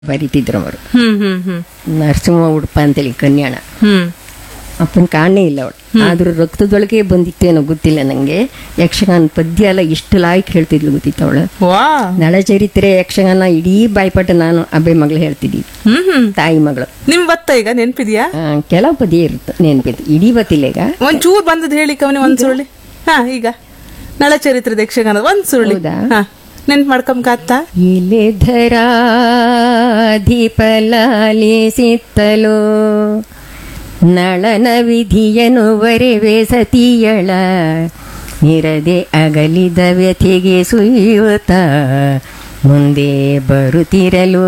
ಬರೀತಿದ್ರು ಅವರು ಹ್ಮ್ ಹ್ಮ್ ಹ್ಮ್ ನರಸಿಂಹ ಉಡುಪ ಅಂತೇಳಿ ಕನ್ಯಾಣ ಹ್ಮ್ ಅಪ್ಪನ ಕಾಣೇ ಇಲ್ಲ ಅವಳು ಆದ್ರೂ ರಕ್ತದೊಳಗೆ ಬಂದಿತ್ತೇನೋ ಗೊತ್ತಿಲ್ಲ ನಂಗೆ ಯಕ್ಷಗಾನ ಪದ್ಯ ಎಲ್ಲ ಎಷ್ಟು ಲಾಯ್ಕ್ ಹೇಳ್ತಿದ್ಲು ಗೊತ್ತಿತ್ತು ಅವಳು ವಾ ನಳಚರಿತ್ರೆ ಯಕ್ಷಗಾನ ಇಡೀ ಬಾಯ್ಪಾಟ ನಾನು ಅಬ್ಬೆ ಮಗಳು ಹೇಳ್ತಿದ್ದಿ ಹ್ಮ್ ಹ್ಮ್ ತಾಯಿ ಮಗಳು ನಿಮ್ ಬತ್ತ ಈಗ ನೆನ್ಪಿದ್ಯಾ ಆ, ಕೆಲವು ಪದ್ಯ ಇರುತ್ತೆ ನೆನಪಿತ್ತು ಇಡೀ ಗೊತ್ತಿಲ್ಲ ಈಗ ಒಂದ್ ಚೂರ್ ಬಂದದ್ ಹೇಳಿ ಕವನಿ ಒಂದ್ ಸುರುಳಿ ಹಾ ಈಗ ನಳಚರಿತ್ರದ ಯಕ್ಷಗಾನದ ಒಂದ್ ಸುರುಳಿ ಹೌದಾ? ಹಾ ನೆನ್ಪ್ ಮಾಡ್ಕೊಂಬತ್ತ ಇಲೆಧರಾಧಿಪಲಾಲಿಸಿತ್ತಲೋ ನಳನ ವಿಧಿಯನು ವರೆವೆ ಸತಿಯಳ ನಿರದೆ ಅಗಲಿದ ವ್ಯಥೆಗೆ ಸುಯ್ಯುತ್ತ ಮುಂದೆ ಬರುತ್ತಿರಲು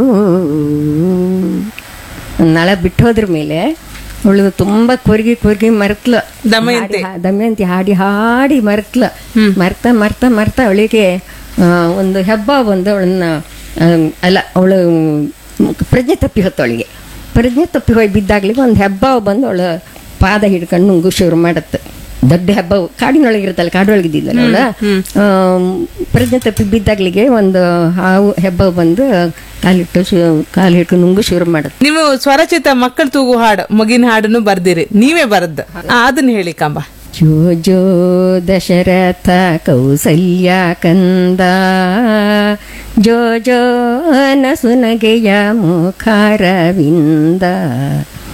ನಳ ಬಿಟ್ಟೋದ್ರ ಮೇಲೆ ಅವಳು ತುಂಬಾ ಕೊರ್ಗಿ ಕೊರ್ಗಿ ಮರ್ತ್ಲು ದಮಯಂತಿ. ಹಾಡಿ- ದಮಯಂತಿ ಹಾಡಿ ಹಾಡಿ ಮರ್ತ್ಲ ಮರ್ತ ಮರ್ತ ಮರ್ತ ಅವಳಿಗೆ ಆ, ಒಂದು ಹೆಬ್ಬ ಬಂದು ಅವಳನ್ನ ಆ, ಅಲ್ಲ ಅವಳು ಪ್ರಜ್ಞೆ ತಪ್ಪಿ ಹೊತ್ತು ಅವಳಿಗೆ ಪ್ರಜ್ಞೆ ತಪ್ಪಿ ಹೋಗಿ ಬಿದ್ದಾಗ್ಲಿಗೆ ಒಂದು ಹೆಬ್ಬ ಬಂದು ಅವಳು ಪಾದ ಹಿಡ್ಕೊಂಡು ನುಂಗು ಶುರು ಮಾಡತ್ತೆ ದೊಡ್ಡ ಹೆಬ್ಬ ಕಾಡಿನೊಳಗೆ ಇರುತ್ತಲ್ಲ ಕಾಡೊಳಗೆ ಇದ್ದಿದ್ದಲ್ಲ ಅವಳ ಪ್ರಜ್ಞೆ ತಪ್ಪಿ ಬಿದ್ದಾಗ್ಲಿಗೆ ಒಂದು ಹಾವು ಹೆಬ್ಬ ಬಂದು ಕಾಲಿಟ್ಟು ಶು ಕಾಲು ಹಿಡ್ಕೊಂಡು ನುಂಗು ಶುರು ಮಾಡತ್ತೆ ನೀವು ಸ್ವರಚಿತ ಮಕ್ಕಳು ತೂಗು ಹಾಡು ಮಗಿನ ಹಾಡನ್ನು ಬರ್ದಿರಿ ನೀವೇ ಬರದ್ ಅದನ್ನ ಹೇಳಿ ಕಂಬ ಜೋ ಜೋ ದಶರಥ ಕೌಸಲ್ಯ ಕಂದ ಜೋ ಜೋ ನಸುನಗೆಯ ಮುಖಾರವಿಂದ